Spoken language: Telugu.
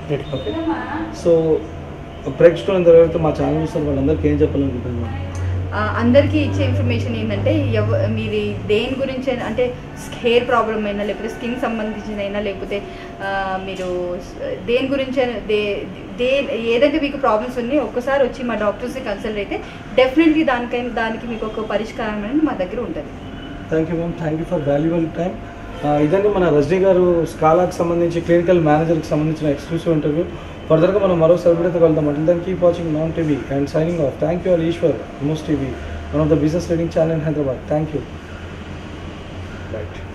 ఓకే సో ప్రేక్షకులందరూ ఎవరైతే మా ఛానల్ చూస్తారు వాళ్ళందరికీ ఏం చెప్పాలనుకుంటున్నాను ఆ, అందరికీ ఇచ్చే ఇన్ఫర్మేషన్ ఏంటంటే ఎవ మీది దేని గురించి అయినా అంటే హెయిర్ ప్రాబ్లం అయినా లేకపోతే స్కిన్ సంబంధించిన అయినా లేకపోతే ఆ, మీరు స్- దేని గురించి అయినా దే దే ఏదైతే మీకు ప్రాబ్లమ్స్ ఉన్నాయి ఒక్కసారి వచ్చి మా డాక్టర్స్ని కన్సల్ట్ అయితే డెఫినెట్లీ దానికైనా దానికి మీకు ఒక పరిష్కారం అనేది మా దగ్గర ఉంటుంది thank you ma'am thank you for valuable time ఇదండి మన రజనీ గారు స్కాలాకి సంబంధించి క్లినికల్ మేనేజర్కి సంబంధించిన ఎక్స్క్లూసివ్ ఇంటర్వ్యూ ఫర్దర్గా మనం మరో సెలబ్రిటీతో కలుద్దాం అంటే దానికి కీప్ వాచింగ్ నాన్ TV and signing off thank you all Eshwar most TV one of the business leading channel in Hyderabad thank you right